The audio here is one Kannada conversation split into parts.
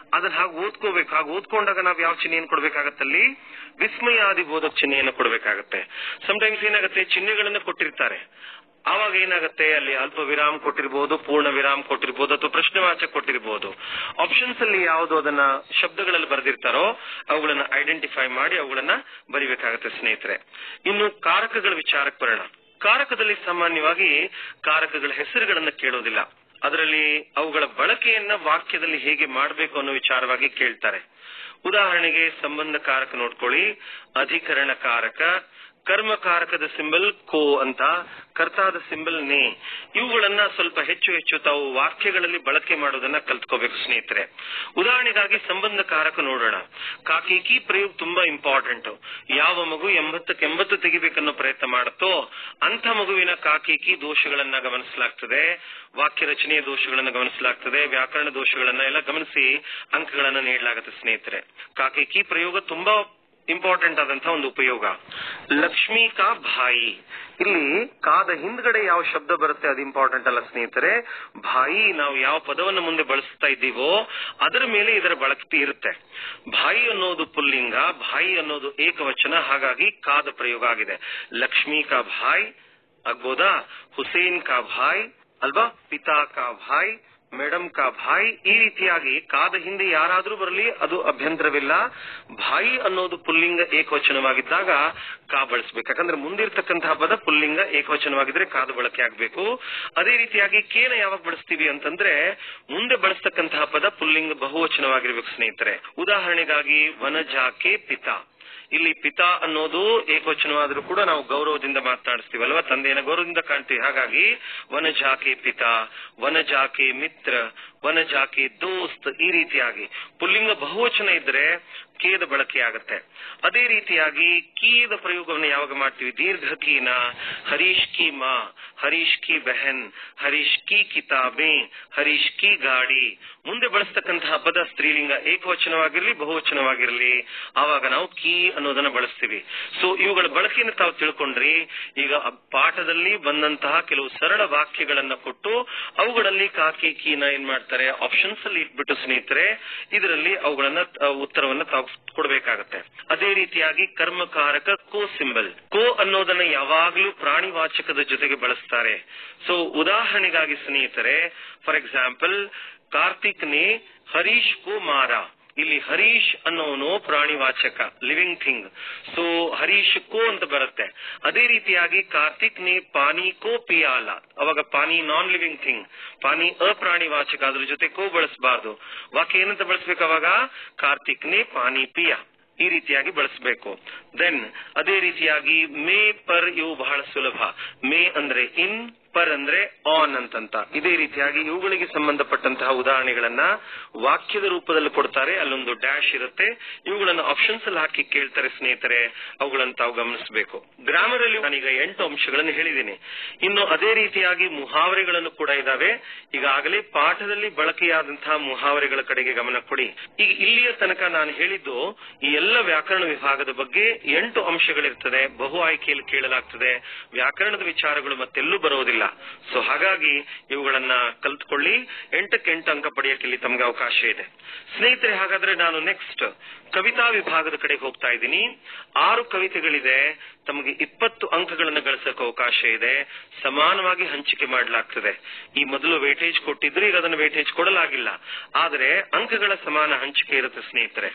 ಅದನ್ನ ಹಾಗೆ ಓದ್ಕೋಬೇಕು ಹಾಗೆ ಓದ್ಕೊಂಡಾಗ ನಾವ್ ಯಾವ ಚಿಹ್ನೆಯನ್ನು ಕೊಡ್ಬೇಕಾಗತ್ತಲ್ಲಿ ವಿಸ್ಮಯಾದಿ ಬೋಧಕ ಚಿಹ್ನೆಯನ್ನು ಕೊಡ್ಬೇಕಾಗತ್ತೆ ಸಮಟೈಮ್ಸ್ ಏನಾಗುತ್ತೆ ಚಿಹ್ನೆಗಳನ್ನ ಕೊಟ್ಟಿರ್ತಾರೆ ಆವಾಗ ಏನಾಗುತ್ತೆ ಅಲ್ಲಿ ಅಲ್ಪ ವಿರಾಮ ಕೊಟ್ಟಿರ್ಬೋದು ಪೂರ್ಣ ವಿರಾಮ ಕೊಟ್ಟಿರ್ಬೋದು ಅಥವಾ ಪ್ರಶ್ನೆವಾಚಕ ಕೊಟ್ಟಿರ್ಬೋದು ಆಪ್ಷನ್ಸ್ ಅಲ್ಲಿ ಯಾವುದು ಅದನ್ನ ಶಬ್ದಗಳಲ್ಲಿ ಬರೆದಿರ್ತಾರೋ ಅವುಗಳನ್ನ ಐಡೆಂಟಿಫೈ ಮಾಡಿ ಅವುಗಳನ್ನ ಬರಿಬೇಕಾಗತ್ತೆ ಸ್ನೇಹಿತರೆ ಇನ್ನು ಕಾರಕಗಳ ವಿಚಾರಕ್ಕೆ ಬರೋಣ ಕಾರಕದಲ್ಲಿ ಸಾಮಾನ್ಯವಾಗಿ ಕಾರಕಗಳ ಹೆಸರುಗಳನ್ನ ಕೇಳೋದಿಲ್ಲ ಅದರಲ್ಲಿ ಅವುಗಳ ಬಳಕೆಯನ್ನ ವಾಕ್ಯದಲ್ಲಿ ಹೇಗೆ ಮಾಡಬೇಕು ಅನ್ನೋ ವಿಚಾರವಾಗಿ ಕೇಳ್ತಾರೆ ಉದಾಹರಣೆಗೆ ಸಂಬಂಧ ಕಾರಕ ನೋಡ್ಕೊಳ್ಳಿ ಅಧಿಕರಣ ಕಾರಕ ಕರ್ಮಕಾರಕದ ಸಿಂಬಲ್ ಕೋ ಅಂತ ಕರ್ತಾದ ಸಿಂಬಲ್ ನೇ ಇವುಗಳನ್ನ ಸ್ವಲ್ಪ ಹೆಚ್ಚು ಹೆಚ್ಚು ತಾವು ವಾಕ್ಯಗಳಲ್ಲಿ ಬಳಕೆ ಮಾಡೋದನ್ನ ಕಲ್ತ್ಕೋಬೇಕು ಸ್ನೇಹಿತರೆ ಉದಾಹರಣೆಗಾಗಿ ಸಂಬಂಧ ಕಾರಕ ನೋಡೋಣ ಕಾಕೇಕಿ ಪ್ರಯೋಗ ತುಂಬಾ ಇಂಪಾರ್ಟೆಂಟ್ ಯಾವ ಮಗು ಎಂಬತ್ತಕ್ಕೆ ಎಂಬತ್ತು ತೆಗಿಬೇಕನ್ನೋ ಪ್ರಯತ್ನ ಮಾಡುತ್ತೋ ಅಂತ ಮಗುವಿನ ಕಾಕೇಕಿ ದೋಷಗಳನ್ನ ಗಮನಿಸಲಾಗ್ತದೆ ವಾಕ್ಯ ರಚನೆಯ ದೋಷಗಳನ್ನ ಗಮನಿಸಲಾಗ್ತದೆ ವ್ಯಾಕರಣ ದೋಷಗಳನ್ನ ಎಲ್ಲ ಗಮನಿಸಿ ಅಂಕಗಳನ್ನ ನೀಡಲಾಗುತ್ತೆ ಸ್ನೇಹಿತರೆ ಕಾಕೇಕಿ ಪ್ರಯೋಗ ತುಂಬಾ ಇಂಪಾರ್ಟೆಂಟ್ ಆದಂತಹ ಒಂದು ಉಪಯೋಗ ಲಕ್ಷ್ಮಿ ಕಾ ಭಾಯಿ ಇಲ್ಲಿ ಕಾದ ಹಿಂದ್ಗಡೆ ಯಾವ ಶಬ್ದ ಬರುತ್ತೆ ಅದು ಇಂಪಾರ್ಟೆಂಟ್ ಅಲ್ಲ ಸ್ನೇಹಿತರೆ ಭಾಯಿ ನಾವು ಯಾವ ಪದವನ್ನು ಮುಂದೆ ಬಳಸ್ತಾ ಇದ್ದೀವೋ ಅದರ ಮೇಲೆ ಇದರ ಬಳಕೆ ಇರುತ್ತೆ ಭಾಯಿ ಅನ್ನೋದು ಪುಲ್ಲಿಂಗ ಭಾಯಿ ಅನ್ನೋದು ಏಕವಚನ ಹಾಗಾಗಿ ಕಾದ ಪ್ರಯೋಗ ಆಗಿದೆ ಲಕ್ಷ್ಮಿ ಕಾ ಭಾಯ್ ಆಗ್ಬೋದಾ ಹುಸೇನ್ ಕಾ ಭಾಯ್ ಅಲ್ವಾ ಪಿತಾ ಕಾ ಭಾಯ್ ಮೇಡಮ್ ಕಾ ಭಾಯ್ ಈ ರೀತಿಯಾಗಿ ಕಾದ ಹಿಂದೆ ಯಾರಾದ್ರೂ ಬರಲಿ ಅದು ಅಭ್ಯಂತರವಿಲ್ಲ ಭಾಯಿ ಅನ್ನೋದು ಪುಲ್ಲಿಂಗ ಏಕವಚನವಾಗಿದ್ದಾಗ ಕಾ ಬಳಸಬೇಕು ಯಾಕಂದ್ರೆ ಮುಂದಿರ್ತಕ್ಕಂತಹ ಪದ ಪುಲ್ಲಿಂಗ ಏಕವಚನವಾಗಿದ್ರೆ ಕಾದ ಬಳಕೆ ಆಗ್ಬೇಕು ಅದೇ ರೀತಿಯಾಗಿ ಕೇನ ಯಾವಾಗ ಬಳಸ್ತೀವಿ ಅಂತಂದ್ರೆ ಮುಂದೆ ಬಳಸ್ತಕ್ಕಂತಹ ಪದ ಪುಲ್ಲಿಂಗ ಬಹುವಚನವಾಗಿರ್ಬೇಕು ಸ್ನೇಹಿತರೆ ಉದಾಹರಣೆಗಾಗಿ ವನಜಾಕೆ ಪಿತಾ ಇಲ್ಲಿ ಪಿತಾ ಅನ್ನೋದು ಏಕವಚನವಾದ್ರೂ ಕೂಡ ನಾವು ಗೌರವದಿಂದ ಮಾತನಾಡಿಸ್ತೀವಲ್ವಾ ತಂದೆಯನ್ನ ಗೌರವದಿಂದ ಕಾಣ್ತೀವಿ ಹಾಗಾಗಿ ವನಜಾಕೆ ಪಿತಾ ವನಜಾಕೆ ಮಿತ್ರ ವನಜಾಕೆ ದೋಸ್ತ್ ಈ ರೀತಿಯಾಗಿ ಪುಲ್ಲಿಂಗ ಬಹುವಚನ ಇದ್ರೆ ಕೇದ ಬಳಕೆ ಆಗತ್ತೆ ಅದೇ ರೀತಿಯಾಗಿ ಕೀದ ಪ್ರಯೋಗವನ್ನು ಯಾವಾಗ ಮಾಡ್ತೀವಿ ದೀರ್ಘ ಕೀನ ಹರೀಶ್ ಕಿ ಮಾ ಹರೀಶ್ ಕಿ ಬೆಹನ್ ಹರೀಶ್ ಕಿ ಕಿತಾಬೆ ಹರೀಶ್ ಕಿ ಗಾಡಿ ಮುಂದೆ ಬಳಸ್ತಕ್ಕಂತಹ ಪದ ಸ್ತ್ರೀಲಿಂಗ ಏಕವಚನವಾಗಿರ್ಲಿ ಬಹುವಚನವಾಗಿರ್ಲಿ ಆವಾಗ ನಾವು ಕೀ ಅನ್ನೋದನ್ನ ಬಳಸ್ತೀವಿ ಸೊ ಇವುಗಳ ಬಳಕೆಯನ್ನು ತಾವು ತಿಳ್ಕೊಂಡ್ರಿ ಈಗ ಆ ಪಾಠದಲ್ಲಿ ಬಂದಂತಹ ಕೆಲವು ಸರಳ ವಾಕ್ಯಗಳನ್ನ ಕೊಟ್ಟು ಅವುಗಳಲ್ಲಿ ಕಾಕಿ ಕೀನ ಏನ್ ಮಾಡ್ತಾರೆ ಆಪ್ಷನ್ಸ್ ಅಲ್ಲಿ ಇಟ್ಬಿಟ್ಟು ಸ್ನೇಹಿತರೆ ಇದರಲ್ಲಿ ಅವುಗಳನ್ನ ಆ, ಉತ್ತರವನ್ನ ತಾವು ಕೊಡಬೇಕಾಗತ್ತೆ ಅದೇ ರೀತಿಯಾಗಿ ಕರ್ಮಕಾರಕ ಕೋ ಸಿಂಬಲ್ ಕೋ ಅನ್ನೋದನ್ನ ಯಾವಾಗ್ಲೂ ಪ್ರಾಣಿವಾಚಕದ ಜೊತೆಗೆ ಬಳಸ್ತಾರೆ ಸೊ ಉದಾಹರಣೆಗಾಗಿ ಸ್ನೇಹಿತರೆ ಫಾರ್ ಎಕ್ಸಾಂಪಲ್ ಕಾರ್ತಿಕ್ ನೇ ಹರೀಶ್ ಕೋ ಮಾರ ಇಲ್ಲಿ ಹರೀಶ್ ಅನ್ನೋನು ಪ್ರಾಣಿವಾಚಕ ಲಿವಿಂಗ್ ಥಿಂಗ್ ಸೊ ಹರೀಶ್ ಕೋ ಅಂತ ಬರುತ್ತೆ ಅದೇ ರೀತಿಯಾಗಿ ಕಾರ್ತಿಕ್ ನೇ ಪಾನಿ ಕೋ ಪಿಯಾಲ ಅವಾಗ ಪಾನಿ ನಾನ್ ಲಿವಿಂಗ್ ಥಿಂಗ್ ಪಾನಿ ಅಪ್ರಾಣಿವಾಚಕ ಅದ್ರ ಜೊತೆ ಕೋ ಬಳಸಬಾರ್ದು ವಾಕ್ಯ ಏನಂತ ಬಳಸ್ಬೇಕು ಅವಾಗ ಕಾರ್ತಿಕ್ ನೇ ಪಾನಿ ಪಿಯ ಈ ರೀತಿಯಾಗಿ ಬಳಸಬೇಕು ದೆನ್ ಅದೇ ರೀತಿಯಾಗಿ ಮೇ ಪರ್ ಇವು ಬಹಳ ಸುಲಭ ಮೇ ಅಂದ್ರೆ ಇನ್ ಪರ್ ಅಂದ್ರೆ ಆನ್ ಅಂತಂತ ಇದೇ ರೀತಿಯಾಗಿ ಇವುಗಳಿಗೆ ಸಂಬಂಧಪಟ್ಟಂತಹ ಉದಾಹರಣೆಗಳನ್ನ ವಾಕ್ಯದ ರೂಪದಲ್ಲಿ ಕೊಡ್ತಾರೆ ಅಲ್ಲೊಂದು ಡ್ಯಾಶ್ ಇರುತ್ತೆ ಇವುಗಳನ್ನ ಆಪ್ಷನ್ಸ್ ಅಲ್ಲಿ ಹಾಕಿ ಕೇಳ್ತಾರೆ ಸ್ನೇಹಿತರೆ ಅವುಗಳನ್ನು ತಾವು ಗಮನಿಸಬೇಕು ಗ್ರಾಮರ್ ಅಲ್ಲಿ ನಾನೀಗ ಎಂಟು ಅಂಶಗಳನ್ನು ಹೇಳಿದ್ದೀನಿ ಇನ್ನು ಅದೇ ರೀತಿಯಾಗಿ ಮುಹಾವರೆಗಳನ್ನು ಕೂಡ ಇದಾವೆ ಈಗಾಗಲೇ ಪಾಠದಲ್ಲಿ ಬಳಕೆಯಾದಂತಹ ಮುಹಾವರೆಗಳ ಕಡೆಗೆ ಗಮನ ಕೊಡಿ ಈಗ ಇಲ್ಲಿಯ ತನಕ ನಾನು ಹೇಳಿದ್ದು ಈ ಎಲ್ಲ ವ್ಯಾಕರಣ ವಿಭಾಗದ ಬಗ್ಗೆ ಎಂಟು ಅಂಶಗಳಿರ್ತದೆ ಬಹು ಆಯ್ಕೆಯಲ್ಲಿ ಕೇಳಲಾಗ್ತದೆ ವ್ಯಾಕರಣದ ವಿಚಾರಗಳು ಮತ್ತೆಲ್ಲೂ ಬರೋದಿಲ್ಲ ಸೊ ಹಾಗಾಗಿ ಇವುಗಳನ್ನ ಕಲ್ತ್ಕೊಳ್ಳಿ ಎಂಟಕ್ಕೆ ಎಂಟು ಅಂಕ ಪಡೆಯಕ್ಕೆ ಇಲ್ಲಿ ತಮಗೆ ಅವಕಾಶ ಇದೆ ಸ್ನೇಹಿತರೆ ಹಾಗಾದ್ರೆ ನಾನು ನೆಕ್ಸ್ಟ್ ಕವಿತಾ ವಿಭಾಗದ ಕಡೆಗೆ ಹೋಗ್ತಾ ಇದ್ದೀನಿ ಆರು ಕವಿತೆಗಳಿದೆ ತಮಗೆ ಇಪ್ಪತ್ತು ಅಂಕಗಳನ್ನು ಗಳಿಸಕ್ಕೆ ಅವಕಾಶ ಇದೆ ಸಮಾನವಾಗಿ ಹಂಚಿಕೆ ಮಾಡಲಾಗ್ತದೆ ಈ ಮೊದಲು ವೇಟೇಜ್ ಕೊಟ್ಟಿದ್ರು ಈಗ ಅದನ್ನು ವೇಟೇಜ್ ಕೊಡಲಾಗಿಲ್ಲ ಆದರೆ ಅಂಕಗಳ ಸಮಾನ ಹಂಚಿಕೆ ಇರುತ್ತೆ ಸ್ನೇಹಿತರೆ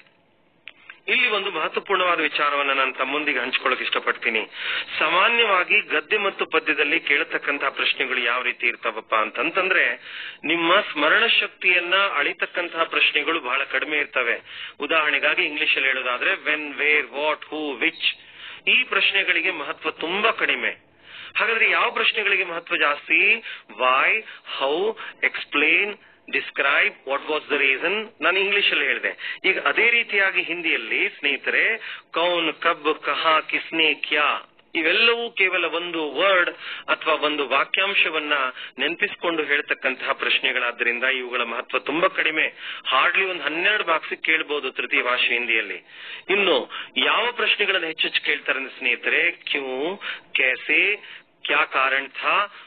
ಇಲ್ಲಿ ಒಂದು ಮಹತ್ವಪೂರ್ಣವಾದ ವಿಚಾರವನ್ನ ನಾನು ತಮ್ಮೊಂದಿಗೆ ಹಂಚಿಕೊಳ್ಳಕ್ ಇಷ್ಟಪಡ್ತೀನಿ ಸಾಮಾನ್ಯವಾಗಿ ಗದ್ಯ ಮತ್ತು ಪದ್ಯದಲ್ಲಿ ಕೇಳತಕ್ಕಂತಹ ಪ್ರಶ್ನೆಗಳು ಯಾವ ರೀತಿ ಇರ್ತಾವಪ್ಪ ಅಂತಂತಂದ್ರೆ ನಿಮ್ಮ ಸ್ಮರಣ ಶಕ್ತಿಯನ್ನ ಅಳಿತಕ್ಕಂತಹ ಪ್ರಶ್ನೆಗಳು ಬಹಳ ಕಡಿಮೆ ಇರ್ತವೆ ಉದಾಹರಣೆಗಾಗಿ ಇಂಗ್ಲಿಷ್ ಅಲ್ಲಿ ಹೇಳೋದಾದ್ರೆ when where what who which ಈ ಪ್ರಶ್ನೆಗಳಿಗೆ ಮಹತ್ವ ತುಂಬಾ ಕಡಿಮೆ ಹಾಗಾದ್ರೆ ಯಾವ ಪ್ರಶ್ನೆಗಳಿಗೆ ಮಹತ್ವ ಜಾಸ್ತಿ why how explain describe what was the reason ನಾನು ಇಂಗ್ಲಿಷ್ ಅಲ್ಲಿ ಹೇಳಿದೆ ಈಗ ಅದೇ ರೀತಿಯಾಗಿ ಹಿಂದಿಯಲ್ಲಿ ಸ್ನೇಹಿತರೆ ಕೌನ್ ಕಬ್ ಕಹಾ ಕಿಸ್ನೆ ಕ್ಯಾ ಇವೆಲ್ಲವೂ ಕೇವಲ ಒಂದು ವರ್ಡ್ ಅಥವಾ ಒಂದು ವಾಕ್ಯಾಂಶವನ್ನ ನೆನಪಿಸಿಕೊಂಡು ಹೇಳ್ತಕ್ಕಂತಹ ಪ್ರಶ್ನೆಗಳಾದ್ದರಿಂದ ಇವುಗಳ ಮಹತ್ವ ತುಂಬಾ ಕಡಿಮೆ ಹಾರ್ಡ್ಲಿ ಒಂದು ಹನ್ನೆರಡು ಬಾಕ್ಸ್ ಕೇಳಬಹುದು ತೃತೀಯ ಭಾಷೆ ಹಿಂದಿಯಲ್ಲಿ ಇನ್ನು ಯಾವ ಪ್ರಶ್ನೆಗಳನ್ನು ಹೆಚ್ಚೆಚ್ಚು ಕೇಳ್ತಾರೆ ಅಂದ್ರೆ ಸ್ನೇಹಿತರೆ ಕ್ಯೂ कैसे क्या कारण था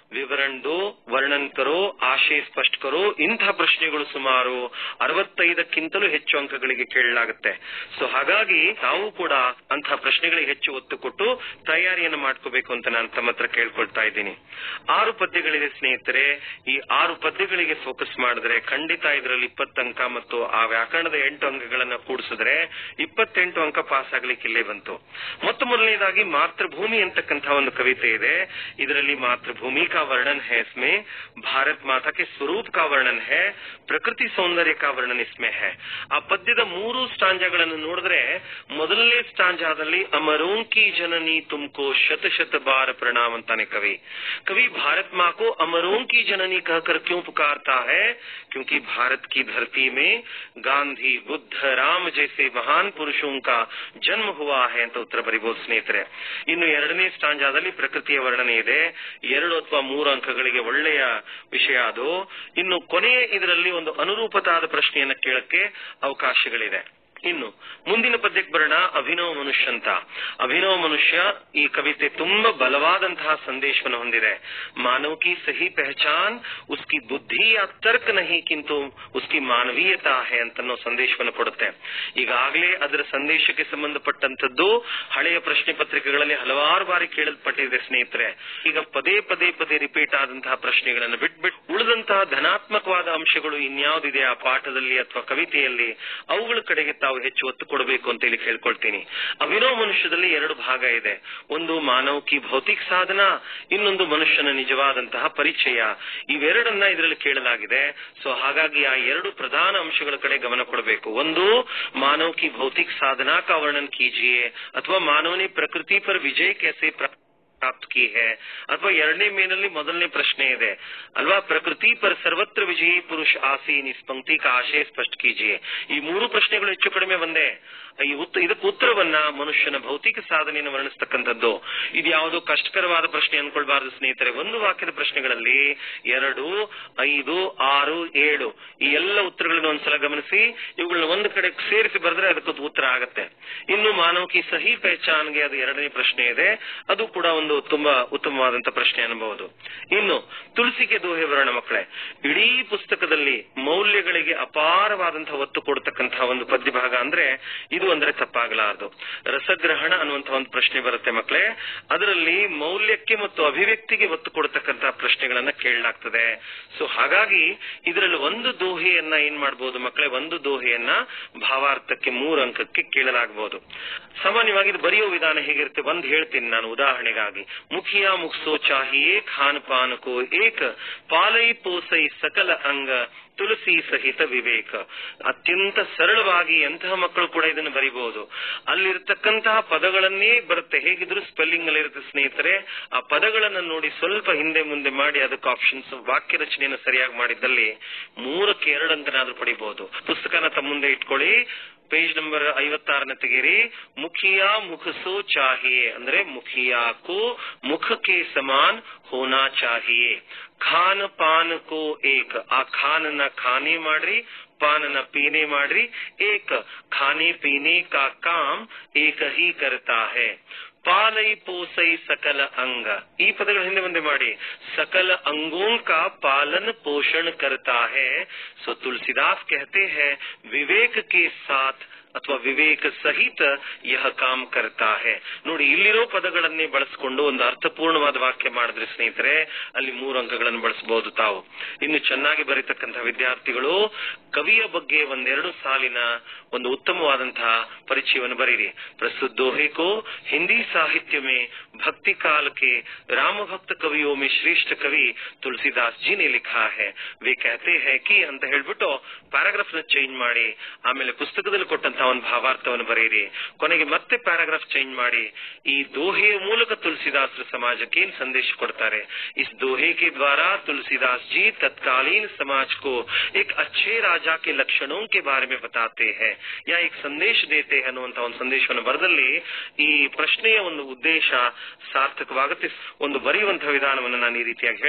ವಿವರಣ್ ದೋ ವರ್ಣನ್ ಕರೋ ಆಶಯ ಸ್ಪಷ್ಟ ಕರೋ ಇಂತಹ ಪ್ರಶ್ನೆಗಳು ಸುಮಾರು ಅರವತ್ತೈದಕ್ಕಿಂತಲೂ ಹೆಚ್ಚು ಅಂಕಗಳಿಗೆ ಕೇಳಲಾಗುತ್ತೆ ಸೊ ಹಾಗಾಗಿ ತಾವು ಕೂಡ ಅಂತಹ ಪ್ರಶ್ನೆಗಳಿಗೆ ಹೆಚ್ಚು ಒತ್ತು ಕೊಟ್ಟು ತಯಾರಿಯನ್ನು ಮಾಡ್ಕೋಬೇಕು ಅಂತ ನಾನು ತಮ್ಮ ಹತ್ರ ಕೇಳ್ಕೊಳ್ತಾ ಇದ್ದೀನಿ ಆರು ಪದ್ಯಗಳಿದೆ ಸ್ನೇಹಿತರೆ ಈ ಆರು ಪದ್ಯಗಳಿಗೆ ಫೋಕಸ್ ಮಾಡಿದ್ರೆ ಖಂಡಿತ ಇದರಲ್ಲಿ ಇಪ್ಪತ್ತು ಅಂಕ ಮತ್ತು ಆ ವ್ಯಾಕರಣದ ಎಂಟು ಅಂಕಗಳನ್ನ ಕೂಡಿಸಿದ್ರೆ ಇಪ್ಪತ್ತೆಂಟು ಅಂಕ ಪಾಸ್ ಆಗ್ಲಿಕ್ಕೆ ಇಲ್ಲೇ ಬಂತು ಮೊತ್ತ ಮೊದಲನೇದಾಗಿ ಮಾತೃಭೂಮಿ ಅಂತಕ್ಕಂತಹ ಒಂದು ಕವಿತೆ ಇದೆ ಇದರಲ್ಲಿ ಮಾತೃಭೂಮಿ ಕಾ ವರ್ಣನ್ है इसमें ಭಾರತ್ ಮಾತಾ ಕೆ ಸ್ವರೂಪ್ ಕಾ ವರ್ಣನ್ है ಪ್ರಕೃತಿ ಸೌಂದರ್ಯ ಕಾ ವರ್ಣನ್ ಇಸ್ಮೆ है ಆ ಪದ್ಯದ ಮೂರು ಸ್ಟಾಂಜಗಳನ್ನು ನೋಡಿದ್ರೆ ಮೊದಲನೇ ಸ್ಟಾಂಜಾದಲ್ಲಿ ಅಮರೋಂ ಕಿ ಜನನಿ ತುಮಕೋ ಶತ ಶತ ಬಾರ ಪ್ರಣಾಮ್ ಅಂತಾನೆ ಕವಿ कवि भारत माँ को अमरों की जननी कहकर क्यों पुकारता है क्योंकि भारत की धरती में गांधी बुद्ध राम जैसे महान पुरुषों का जन्म हुआ है ಅಂತ ಉತ್ತರ ಬರಿಬಹುದು ಸ್ನೇಹಿತರೆ ಇನ್ನು ಎರಡನೇ ಸ್ಟಾಂಜಾದಲ್ಲಿ ಪ್ರಕೃತಿಯ ವರ್ಣನೆ ಇದೆ ಎರಡು ಅಥವಾ ಮೂರು ಅಂಕಗಳಿಗೆ ಒಳ್ಳೆಯ ವಿಷಯ ಅದು ಇನ್ನು ಕೊನೆಯ ಇದರಲ್ಲಿ ಒಂದು ಅನುರೂಪತಾದ ಪ್ರಶ್ನೆಯನ್ನ ಕೇಳಕ್ಕೆ ಅವಕಾಶಗಳಿದೆ ಇನ್ನು ಮುಂದಿನ ಪದ್ಯಕ್ಕೆ ಬರೋಣ ಅಭಿನವ ಮನುಷ್ಯ ಅಂತ ಅಭಿನವ ಮನುಷ್ಯ ಈ ಕವಿತೆ ತುಂಬಾ ಬಲವಾದಂತಹ ಸಂದೇಶವನ್ನು ಹೊಂದಿದೆ ಮಾನವ ಕಿ ಸಹಿ ಪಹಚಾನ್ ಉಸ್ಕಿ ಬುದ್ಧಿ ಯಾ ತರ್ಕ ನಹಿ ಕಿಂತು ಉಸ್ಕಿ ಮಾನವೀಯತಾ ಹೇ ಅಂತನ್ನೋ ಸಂದೇಶವನ್ನು ಕೊಡುತ್ತೆ ಈಗಾಗಲೇ ಅದರ ಸಂದೇಶಕ್ಕೆ ಸಂಬಂಧಪಟ್ಟಂತದ್ದು ಹಳೆಯ ಪ್ರಶ್ನೆ ಪತ್ರಿಕೆಗಳಲ್ಲಿ ಹಲವಾರು ಬಾರಿ ಕೇಳಲ್ಪಟ್ಟಿದೆ ಸ್ನೇಹಿತರೆ ಈಗ ಪದೇ ಪದೇ ಪದೇ ರಿಪೀಟ್ ಆದಂತಹ ಪ್ರಶ್ನೆಗಳನ್ನು ಬಿಟ್ಬಿಟ್ಟು ಉಳಿದಂತಹ ಧನಾತ್ಮಕವಾದ ಅಂಶಗಳು ಇನ್ಯಾವುದಿದೆ ಆ ಪಾಠದಲ್ಲಿ ಅಥವಾ ಕವಿತೆಯಲ್ಲಿ ಅವುಗಳ ಕಡೆಗೆ ತಾವು ಹೆಚ್ಚು ಒತ್ತು ಕೊಡಬೇಕು ಅಂತ ಹೇಳಿ ಕೇಳ್ಕೊಳ್ತೀನಿ ಅಭಿನವ ಮನುಷ್ಯದಲ್ಲಿ ಎರಡು ಭಾಗ ಇದೆ ಒಂದು ಮಾನವ ಕಿ ಭೌತಿಕ ಸಾಧನ ಇನ್ನೊಂದು ಮನುಷ್ಯನ ನಿಜವಾದಂತಹ ಪರಿಚಯ ಇವೆರಡನ್ನ ಇದರಲ್ಲಿ ಕೇಳಲಾಗಿದೆ ಸೊ ಹಾಗಾಗಿ ಆ ಎರಡು ಪ್ರಧಾನ ಅಂಶಗಳ ಕಡೆ ಗಮನ ಕೊಡಬೇಕು ಒಂದು ಮಾನವ ಕಿ ಭೌತಿಕ ಸಾಧನಾ का वर्णन कीजिए ಅಥವಾ ಮಾನವನೇ ಪ್ರಕೃತಿ ಪರ ವಿಜಯ कैसे ಪ್ರಾಪ್ತ ಕಿ ಹೇ ಅಥವಾ ಎರಡನೇ ಮೇನಲ್ಲಿ ಮೊದಲನೇ ಪ್ರಶ್ನೆ ಇದೆ ಅಲ್ವಾ ಪ್ರಕೃತಿ ಪರ ಸರ್ವತ್ರ ವಿಜಯಿ ಪುರುಷ ಆಸೀನ್ ಇಸ್ ಪಂಕ್ತಿ ಕಾ ಆಶಯ ಸ್ಪಷ್ಟ ಕೀಜಿಯೇ ಈ ಮೂರು ಪ್ರಶ್ನೆಗಳು ಹೆಚ್ಚು ಕಡಿಮೆ ಒಂದೇ ಈ ಉತ್ತ ಇದಕ್ಕೆ ಉತ್ತರವನ್ನ ಮನುಷ್ಯನ ಭೌತಿಕ ಸಾಧನೆಯನ್ನು ವರ್ಣಿಸ್ತಕ್ಕಂಥದ್ದು ಇದು ಯಾವುದೋ ಕಷ್ಟಕರವಾದ ಪ್ರಶ್ನೆ ಅನ್ಕೊಳ್ಬಾರದು ಸ್ನೇಹಿತರೆ ಒಂದು ವಾಕ್ಯದ ಪ್ರಶ್ನೆಗಳಲ್ಲಿ ಎರಡು ಐದು ಆರು ಏಳು ಈ ಎಲ್ಲ ಉತ್ತರಗಳನ್ನು ಒಂದ್ಸಲ ಗಮನಿಸಿ ಇವುಗಳನ್ನ ಒಂದು ಕಡೆ ಸೇರಿಸಿ ಬರೆದ್ರೆ ಅದಕ್ಕೆ ಉತ್ತರ ಆಗತ್ತೆ ಇನ್ನು ಮಾನವಕಿ ಸಹಿ ಪಹಚಾನ್ಗೆ ಅದು ಎರಡನೇ ಪ್ರಶ್ನೆ ಇದೆ ಅದು ಕೂಡ ಒಂದು ತುಂಬಾ ಉತ್ತಮವಾದಂತ ಪ್ರಶ್ನೆ ಅನ್ಬಹುದು ಇನ್ನು ತುಳಸಿಗೆ ದೋಹೆ ವರ್ಣ ಮಕ್ಕಳೇ ಇಡೀ ಪುಸ್ತಕದಲ್ಲಿ ಮೌಲ್ಯಗಳಿಗೆ ಅಪಾರವಾದಂತಹ ಒತ್ತು ಕೊಡ್ತಕ್ಕಂತಹ ಒಂದು ಪದ್ಯ ಭಾಗ ಅಂದ್ರೆ ಇದು ಅಂದ್ರೆ ತಪ್ಪಾಗಲಾರದು ರಸಗ್ರಹಣ ಅನ್ನುವಂತಹ ಒಂದು ಪ್ರಶ್ನೆ ಬರುತ್ತೆ ಮಕ್ಕಳೇ ಅದರಲ್ಲಿ ಮೌಲ್ಯಕ್ಕೆ ಮತ್ತು ಅಭಿವ್ಯಕ್ತಿಗೆ ಒತ್ತು ಕೊಡ್ತಕ್ಕಂತಹ ಪ್ರಶ್ನೆಗಳನ್ನ ಕೇಳಲಾಗ್ತದೆ ಸೊ ಹಾಗಾಗಿ ಇದರಲ್ಲಿ ಒಂದು ದೋಹೆಯನ್ನ ಏನ್ ಮಾಡಬಹುದು ಮಕ್ಕಳೇ ಒಂದು ದೋಹೆಯನ್ನ ಭಾವಾರ್ಥಕ್ಕೆ ಮೂರು ಅಂಕಕ್ಕೆ ಕೇಳಲಾಗಬಹುದು ಸಾಮಾನ್ಯವಾಗಿ ಇದು ಬರೆಯೋ ವಿಧಾನ ಹೇಗಿರುತ್ತೆ ಒಂದ್ ಹೇಳ್ತೀನಿ ನಾನು ಉದಾಹರಣೆಗಾಗಿ ಮುಖಿಯಾ ಮುಖ್ಸೋ ಚಾಹಿಯೇ ಖಾನ್ ಪಾನ್ ಕೋ ಏಕ ಪಾಲೈ ಪೋಸೈ ಸಕಲ ಅಂಗ ತುಳಸಿ ಸಹಿತ ವಿವೇಕ ಅತ್ಯಂತ ಸರಳವಾಗಿ ಎಂತಹ ಮಕ್ಕಳು ಕೂಡ ಇದನ್ನು ಬರಿಬಹುದು ಅಲ್ಲಿರ್ತಕ್ಕಂತಹ ಪದಗಳನ್ನೇ ಬರುತ್ತೆ ಹೇಗಿದ್ರು ಸ್ಪೆಲ್ಲಿಂಗ್ ಅಲ್ಲಿ ಇರುತ್ತೆ ಸ್ನೇಹಿತರೆ ಆ ಪದಗಳನ್ನ ನೋಡಿ ಸ್ವಲ್ಪ ಹಿಂದೆ ಮುಂದೆ ಮಾಡಿ ಅದಕ್ಕೆ ಆಪ್ಷನ್ಸ್ ವಾಕ್ಯ ರಚನೆಯನ್ನು ಸರಿಯಾಗಿ ಮಾಡಿದ್ದಲ್ಲಿ ಮೂರಕ್ಕೆ ಎರಡಂತನಾದ್ರೂ ಪಡಿಬಹುದು ಪುಸ್ತಕನ ತಮ್ಮ ಮುಂದೆ ಇಟ್ಕೊಳ್ಳಿ ಪೇಜ್ ನಂಬರ್ ಐವತ್ತಾರನ ತೆಗೀರಿ ಮುಖಿಯಾ ಮುಖಸೋ ಚಾಹಿಯೇ ಅಂದ್ರೆ ಮುಖಿಯಾಕು ಮುಖಕ್ಕೆ ಸಮಾನ್ ಹೋನಾ ಚಾಹಿಯೇ ಖಾನ್ ಪಾನ್ ಕೋ ಏಕ್ ಆ ಖಾನನ್ನ ಖಾನೆ ಮಾಡ್ರಿ ಪಾನನ ಪೀನೆ ಮಾಡ್ರಿ ಏಕ್ ಖಾನೆ ಪೀನೆ ಕಾ ಕಾಮ್ ಏಕ ಹಿ ಕರ್ತಾ ಹೇ ಪಾಲೈ ಪೋಸೈ ಸಕಲ ಅಂಗ ಈ ಪದಗಳ ಹಿಂದೆ ಮುಂದೆ ಮಾಡಿ ಸಕಲ अंगों का पालन पोषण करता है सो तुलसीदास कहते हैं विवेक के साथ ಅಥವಾ ವಿವೇಕ ಸಹಿತ ಯಹ ಕಾಮ್ ಕರ್ತಾ ಹೇ ನೋಡಿ ಇಲ್ಲಿರೋ ಪದಗಳನ್ನೇ ಬಳಸಿಕೊಂಡು ಒಂದು ಅರ್ಥಪೂರ್ಣವಾದ ವಾಕ್ಯ ಮಾಡಿದ್ರೆ ಸ್ನೇಹಿತರೆ ಅಲ್ಲಿ ಮೂರು ಅಂಕಗಳನ್ನು ಬಳಸಬಹುದು ತಾವು ಇನ್ನು ಚೆನ್ನಾಗಿ ಬರೀತಕ್ಕಂತಹ ವಿದ್ಯಾರ್ಥಿಗಳು ಕವಿಯ ಬಗ್ಗೆ ಒಂದೆರಡು ಸಾಲಿನ ಒಂದು ಉತ್ತಮವಾದಂತಹ ಪರಿಚಯವನ್ನು ಬರೀರಿ ಪ್ರಸ್ತುತ दोहे को हिंदी साहित्य में भक्ति काल के राम भक्त कवियों में श्रेष्ठ कवि तुलसीदास जी ने लिखा है वे कहते हैं कि ಅಂತ ಹೇಳ್ಬಿಟ್ಟು ಪ್ಯಾರಾಗ್ರಾಫ್ ನ ಚೇಂಜ್ ಮಾಡಿ ಆಮೇಲೆ ಪುಸ್ತಕದಲ್ಲಿ ಕೊಟ್ಟಂತಹ ಒಂದು ಭಾವಾರ್ಥವನ್ನು ಬರೆಯಿರಿ ಕೊನೆಗೆ ಮತ್ತೆ ಪ್ಯಾರಾಗ್ರಾಫ್ ಚೇಂಜ್ ಮಾಡಿ ಈ ದೋಹೆಯ ಮೂಲಕ ತುಳಸಿದಾಸರ ಸಮಾಜಕ್ಕೆ ಏನ್ ಸಂದೇಶ ಕೊಡ್ತಾರೆ इस दोहे के द्वारा तुलसीदास जी तत्कालीन समाज को एक अच्छे राजा के लक्षणों के बारे में बताते हैं या एक ಸಂದೇಶ ದೇತೆ ಅನ್ನುವಂತ ಒಂದು ಸಂದೇಶವನ್ನು ಬರೆದಲ್ಲಿ ಈ ಪ್ರಶ್ನೆಯ ಒಂದು ಉದ್ದೇಶ ಸಾರ್ಥಕವಾಗುತ್ತೆ ಒಂದು ಬರೆಯುವಂತಹ ವಿಧಾನವನ್ನು ನಾನು ಈ ರೀತಿಯಾಗಿ ಹೇಳಿದೆ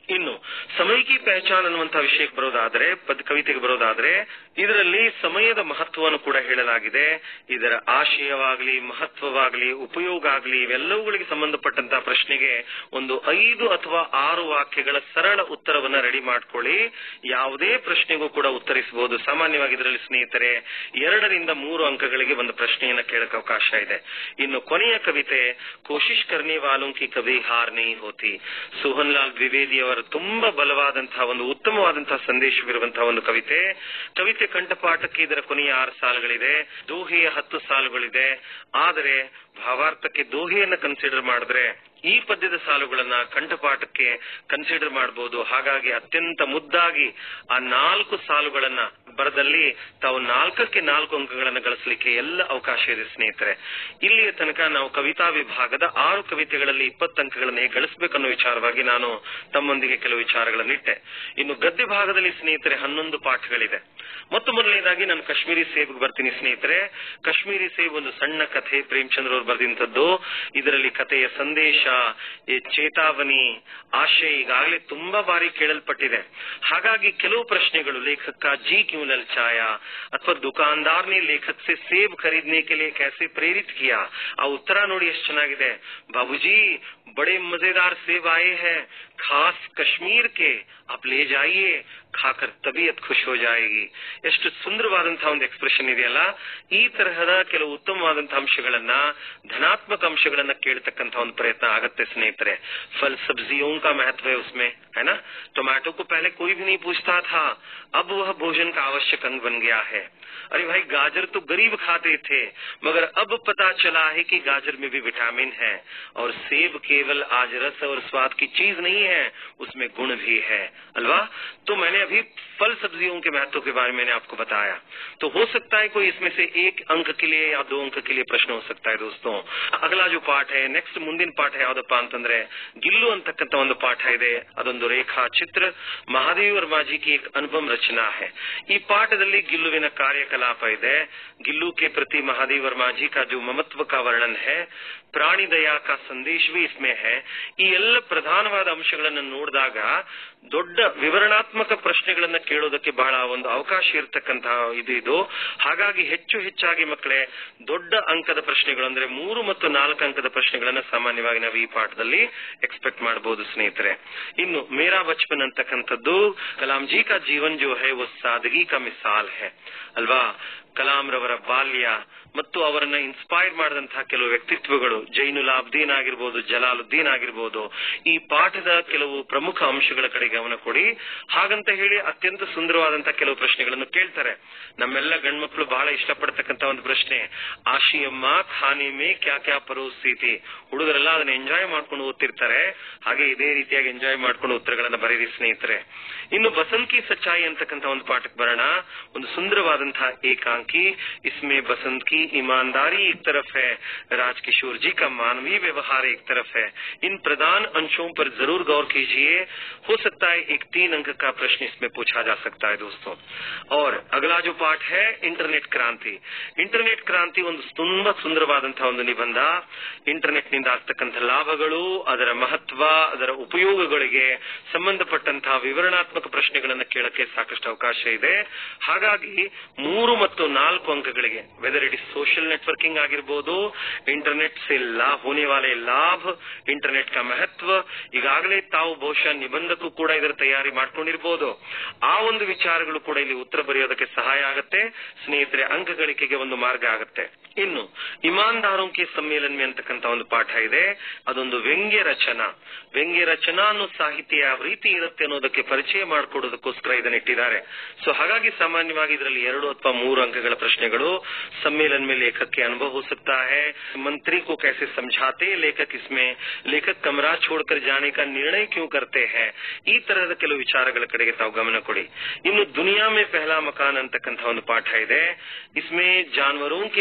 ಇನ್ನು ಸಮಯಕಿ ಪಹಚಾನ್ ಅನ್ನುವಂತಹ ವಿಷಯಕ್ಕೆ ಬರೋದಾದ್ರೆ ಪದ ಕವಿತೆಗೆ ಬರೋದಾದ್ರೆ ಇದರಲ್ಲಿ ಸಮಯದ ಮಹತ್ವವನ್ನು ಕೂಡ ಹೇಳಲಾಗಿದೆ ಇದರ ಆಶಯವಾಗ್ಲಿ ಮಹತ್ವವಾಗ್ಲಿ ಉಪಯೋಗ ಆಗ್ಲಿ ಇವೆಲ್ಲವುಗಳಿಗೆ ಸಂಬಂಧಪಟ್ಟಂತಹ ಪ್ರಶ್ನೆಗೆ ಒಂದು ಐದು ಅಥವಾ ಆರು ವಾಕ್ಯಗಳ ಸರಳ ಉತ್ತರವನ್ನ ರೆಡಿ ಮಾಡ್ಕೊಳ್ಳಿ ಯಾವುದೇ ಪ್ರಶ್ನೆಗೂ ಕೂಡ ಉತ್ತರಿಸಬಹುದು ಸಾಮಾನ್ಯವಾಗಿ ಇದರಲ್ಲಿ ಸ್ನೇಹಿತರೆ ಎರಡರಿಂದ ಮೂರು ಅಂಕಗಳಿಗೆ ಒಂದು ಪ್ರಶ್ನೆಯನ್ನ ಕೇಳಕ್ಕೆ ಅವಕಾಶ ಇದೆ ಇನ್ನು ಕೊನೆಯ ಕವಿತೆ ಕೋಶಿಶ್ ಕರ್ನಿ ವಾಲೋಂ ಕಿ ಕವಿ ಹಾರ್ ನಹೀ ಹೋತಿ ಸೋಹನ್ ಲಾಲ್ ದ್ವಿವೇದಿ ಅವರ ತುಂಬಾ ಬಲವಾದಂತಹ ಒಂದು ಉತ್ತಮವಾದಂತಹ ಸಂದೇಶವಿರುವಂತಹ ಒಂದು ಕವಿತೆ ಕವಿತೆ ಕಂಠಪಾಠಕ್ಕೆ ಇದರ ಕೊನೆಯ ಆರು ಸಾಲುಗಳಿದೆ ದೋಹೆಯ ಹತ್ತು ಸಾಲುಗಳಿದೆ ಆದರೆ ಭಾವಾರ್ಥಕ್ಕೆ ದೋಹೆಯನ್ನ ಕನ್ಸಿಡರ್ ಮಾಡಿದ್ರೆ ಈ ಪದ್ಯದ ಸಾಲುಗಳನ್ನ ಕಂಠಪಾಠಕ್ಕೆ ಕನ್ಸಿಡರ್ ಮಾಡಬಹುದು ಹಾಗಾಗಿ ಅತ್ಯಂತ ಮುದ್ದಾಗಿ ಆ ನಾಲ್ಕು ಸಾಲುಗಳನ್ನ ಬರದಲ್ಲಿ ತಾವು ನಾಲ್ಕಕ್ಕೆ ನಾಲ್ಕು ಅಂಕಗಳನ್ನು ಗಳಿಸಲಿಕ್ಕೆ ಎಲ್ಲ ಅವಕಾಶ ಇದೆ ಸ್ನೇಹಿತರೆ ಇಲ್ಲಿಯ ತನಕ ನಾವು ಕವಿತಾ ವಿಭಾಗದ ಆರು ಕವಿತೆಗಳಲ್ಲಿ ಇಪ್ಪತ್ತು ಅಂಕಗಳನ್ನು ಹೇಗೆ ಗಳಿಸಬೇಕನ್ನೋ ವಿಚಾರವಾಗಿ ನಾನು ತಮ್ಮೊಂದಿಗೆ ಕೆಲವು ವಿಚಾರಗಳನ್ನಿಟ್ಟೆ ಇನ್ನು ಗದ್ಯ ಭಾಗದಲ್ಲಿ ಸ್ನೇಹಿತರೆ ಹನ್ನೊಂದು ಪಾಠಗಳಿದೆ ಮೊತ್ತ ಮೊದಲನೇದಾಗಿ ನಾನು ಕಾಶ್ಮೀರಿ ಸೇಬ್ಗೆ ಬರ್ತೀನಿ ಸ್ನೇಹಿತರೆ ಕಾಶ್ಮೀರಿ ಸೇಬ್ ಒಂದು ಸಣ್ಣ ಕಥೆ ಪ್ರೇಮಚಂದ್ರ ಅವರು ಬರೆದಿಂತದ್ದು ಇದರಲ್ಲಿ ಕಥೆಯ ಸಂದೇಶ ಈ ಚೇತಾವನಿ ಆಶಯ ಈಗಾಗಲೇ ತುಂಬಾ ಬಾರಿ ಕೇಳಲ್ಪಟ್ಟಿದೆ ಹಾಗಾಗಿ ಕೆಲವು ಪ್ರಶ್ನೆಗಳು ಲೇಖಕ ಜಿ ಕ್ಯೂ ಲಲ್ಚಾಯ ಅಥವಾ ದುಕಾನ್ದಾರ್ ನೇ ಲೇಖಕ್ ಸೆ ಸೇಬ್ ಖರೀದನೆ के लिए कैसे प्रेरित किया ಆ ಉತ್ತರ ನೋಡಿ ಎಷ್ಟು ಚೆನ್ನಾಗಿದೆ ಬಾಬೂಜಿ बड़े मजेदार सेब आए हैं खास कश्मीर के आप ले जाइए ಖಾಕರ್ ತಬಿಯತ್ ಖುಷ್ ಹೋ ಜಾಯಿಗಿ ಎಷ್ಟು ಸುಂದರವಾದಂತಹ ಒಂದು ಎಕ್ಸ್ಪ್ರೆಷನ್ ಇದೆಯಲ್ಲ ಈ ತರಹದ ಕೆಲವು ಉತ್ತಮವಾದಂತಹ ಅಂಶಗಳನ್ನ ಧನಾತ್ಮಕ ಅಂಶಗಳನ್ನ ಕೇಳತಕ್ಕಂತ ಒಂದು ಪ್ರಯತ್ನ ಆಗತ್ತೆ ಸ್ನೇಹಿತರೆ ಫಲ್ ಸಬ್ಜಿयों का महत्व है उसमें है ना टोमेटो को पहले कोई भी नहीं पूछता था अब वह भोजन का आवश्यक अंग बन गया है अरे भाई गाजर तो गरीब खाते थे मगर अब पता चला है कि गाजर में भी विटामिन है और सेब केवल आज रस और स्वाद की चीज नहीं है उसमें गुण भी है अलवा तो मैंने अभी फल सब्जियों के महत्व के बारे में मैंने आपको बताया तो हो सकता है कोई इसमें से एक अंक के लिए या दो अंक के लिए प्रश्न हो सकता है दोस्तों ಅಗಲ जो ಪಾಠ है ನೆಕ್ಸ್ಟ್ ಮುಂದಿನ ಪಾಠ ಯಾವ್ದಪ್ಪ ಅಂತಂದ್ರೆ ಗಿಲ್ಲು ಅಂತಕ್ಕಂತ ಒಂದು ಪಾಠ ಇದೆ ಅದೊಂದು ರೇಖಾ ಚಿತ್ರ ಮಹಾದೇವ ವರ್ಮಾಜಿ ಕಿ ಏಕ್ ಅನುಪಮ್ ರಚನಾ है ಈ ಪಾಠದಲ್ಲಿ ಗಿಲ್ಲುವಿನ ಕಾರ್ಯಕಲಾಪ ಇದೆ ಗಿಲ್ಲು के प्रति महादेव वर्मा जी का जो ममत्व का वर्णन है ಪ್ರಾಣಿ ದಯಾ ಕಾ ಸಂದೇಶ भी इसमें है ಈ ಎಲ್ಲ ಪ್ರಧಾನವಾದ ಅಂಶಗಳನ್ನು ನೋಡಿದಾಗ ದೊಡ್ಡ ವಿವರಣಾತ್ಮಕ ಪ್ರಶ್ನೆಗಳನ್ನ ಕೇಳೋದಕ್ಕೆ ಬಹಳ ಒಂದು ಅವಕಾಶ ಇರತಕ್ಕಂತಹ ಇದು ಇದು ಹಾಗಾಗಿ ಹೆಚ್ಚು ಹೆಚ್ಚಾಗಿ ಮಕ್ಕಳೇ ದೊಡ್ಡ ಅಂಕದ ಪ್ರಶ್ನೆಗಳು ಅಂದ್ರೆ ಮೂರು ಮತ್ತು ನಾಲ್ಕು ಅಂಕದ ಪ್ರಶ್ನೆಗಳನ್ನ ಸಾಮಾನ್ಯವಾಗಿ ನಾವು ಈ ಪಾಠದಲ್ಲಿ ಎಕ್ಸ್ಪೆಕ್ಟ್ ಮಾಡಬಹುದು ಸ್ನೇಹಿತರೆ ಇನ್ನು ಮೇರಾ ಬಚ್ಪನ್ ಅಂತಕ್ಕಂಥದ್ದು ಕಲಾಂಜಿ ಕಾ ಜೀವನ್ ಜೋ ಹೈ वो ಸಾದಗಿ ಕಾ ಮಿಸಾಲ್ है ಅಲ್ವಾ ಕಲಾಂ ರವರ ಬಾಲ್ಯ ಮತ್ತು ಅವರನ್ನ ಇನ್ಸ್ಪೈರ್ ಮಾಡಿದಂತಹ ಕೆಲವು ವ್ಯಕ್ತಿತ್ವಗಳು ಜೈನುಲ್ ಅಬ್ದೀನ್ ಆಗಿರ್ಬೋದು ಜಲಾಲುದ್ದೀನ್ ಆಗಿರ್ಬೋದು ಈ ಪಾಠದ ಕೆಲವು ಪ್ರಮುಖ ಅಂಶಗಳ ಕಡೆ ಗಮನ ಕೊಡಿ ಹಾಗಂತ ಹೇಳಿ ಅತ್ಯಂತ ಸುಂದರವಾದಂತಹ ಕೆಲವು ಪ್ರಶ್ನೆಗಳನ್ನು ಕೇಳ್ತಾರೆ ನಮ್ಮೆಲ್ಲ ಗಂಡ್ಮಕ್ಳು ಬಹಳ ಇಷ್ಟಪಡ್ತಕ್ಕಂತ ಒಂದು ಪ್ರಶ್ನೆ ಆಶಿಯಮ್ಮ ಖಾನೆ ಮೇ ಕ್ಯಾ ಕ್ಯಾ ಪರೋಸ್ತೀತಿ ಹುಡುಗರೆಲ್ಲ ಅದನ್ನ ಎಂಜಾಯ್ ಮಾಡ್ಕೊಂಡು ಓದ್ತಿರ್ತಾರೆ ಹಾಗೆ ಇದೇ ರೀತಿಯಾಗಿ ಎಂಜಾಯ್ ಮಾಡ್ಕೊಂಡು ಉತ್ತರಗಳನ್ನ ಬರೀರಿ ಸ್ನೇಹಿತರೆ ಇನ್ನು ಬಸಂತ್ ಕಿ ಸಚ್ಚಾಯಿ ಅಂತಕ್ಕಂಥ ಒಂದು ಪಾಠಕ್ಕೆ ಬರೋಣ ಒಂದು ಸುಂದರವಾದಂತಹ ಏಕಾಂಕಿ ಇಸ್ಮೆ ಬಸಂತ್ की ईमानदारी एक तरफ है राजकिशोर जी का मानवीय व्यवहार एक तरफ है इन प्रधान अंशों पर जरूर गौर कीजिए हो सकता है एक तीन अंक का प्रश्न इसमें पूछा जा सकता है दोस्तों और अगला जो पाठ है इंटरनेट क्रांति ಇಂಟರ್ನೆಟ್ ಕ್ರಾಂತಿ ಒಂದು ತುಂಬಾ ಸುಂದರವಾದಂತಹ ಒಂದು ನಿಬಂಧ ಇಂಟರ್ನೆಟ್ ನಿಂದ ಆಗ್ತಕ್ಕಂಥ ಲಾಭಗಳು ಅದರ ಮಹತ್ವ ಅದರ ಉಪಯೋಗಗಳಿಗೆ ಸಂಬಂಧಪಟ್ಟಂತಹ ವಿವರಣಾತ್ಮಕ ಪ್ರಶ್ನೆಗಳನ್ನ ಕೇಳಕ್ಕೆ ಸಾಕಷ್ಟು ಅವಕಾಶ ಇದೆ ಹಾಗಾಗಿ ಮೂರು ಮತ್ತು ನಾಲ್ಕು ಅಂಕಗಳಿಗೆ whether it is social networking ಆಗಿರ್ಬೋದು ಇಂಟರ್ನೆಟ್ ಸೆ ಲಾಭ ಹೋನೆ ವಾಲೆ ಲಾಭ ಇಂಟರ್ನೆಟ್ ಕ ಮಹತ್ವ ಈಗಾಗಲೇ ತಾವು ಬಹುಶಃ ನಿಬಂಧಕ್ಕೂ ಕೂಡ ಇದರ ತಯಾರಿ ಮಾಡ್ಕೊಂಡಿರ್ಬೋದು ಆ ಒಂದು ವಿಚಾರಗಳು ಕೂಡ ಇಲ್ಲಿ ಉತ್ತರ ಬರೆಯೋದಕ್ಕೆ ಸಹಾಯ ಆಗುತ್ತೆ ಸ್ನೇಹಿತರೆ ಅಂಕ ಗಳಿಕೆಗೆ ಒಂದು ಮಾರ್ಗ ಆಗುತ್ತೆ ಇನ್ನು ಇಮಾನ್ದಾರೋಂ ಕೆ ಸಮ್ಮೇಳನ ಅಂತಕ್ಕಂಥ ಒಂದು ಪಾಠ ಇದೆ ಅದೊಂದು ವ್ಯಂಗ್ಯ ರಚನಾ ವ್ಯಂಗ್ಯ ರಚನಾ ಅನ್ನೋ ಸಾಹಿತ್ಯ ಯಾವ ರೀತಿ ಇರುತ್ತೆ ಅನ್ನೋದಕ್ಕೆ ಪರಿಚಯ ಮಾಡಿಕೊಡೋದಕ್ಕೋಸ್ಕರ ಇದನ್ನ ಇಟ್ಟಿದ್ದಾರೆ ಸೊ ಹಾಗಾಗಿ ಸಾಮಾನ್ಯವಾಗಿ ಇದರಲ್ಲಿ ಎರಡು ಅಥವಾ ಮೂರು ಅಂಕಗಳ ಪ್ರಶ್ನೆಗಳು सम्मेलन में लेखक के अनुभव हो सकता है मंत्री को कैसे समझाते लेखक इसमें लेखक कमरा छोड़कर जाने का निर्णय क्यों करते हैं ಈ ತರಹದ ಕೆಲವು ವಿಚಾರಗಳ ಕಡೆಗೆ ತಾವು ಗಮನ ಕೊಡಿ ಇನ್ನು ದುನಿಯಾ ಮೇ ಪಹಲಾ ಮಕಾನ್ ಅಂತಕ್ಕಂಥ ಒಂದು ಪಾಠ ಇದೆ इसमें जानवरों के जरिए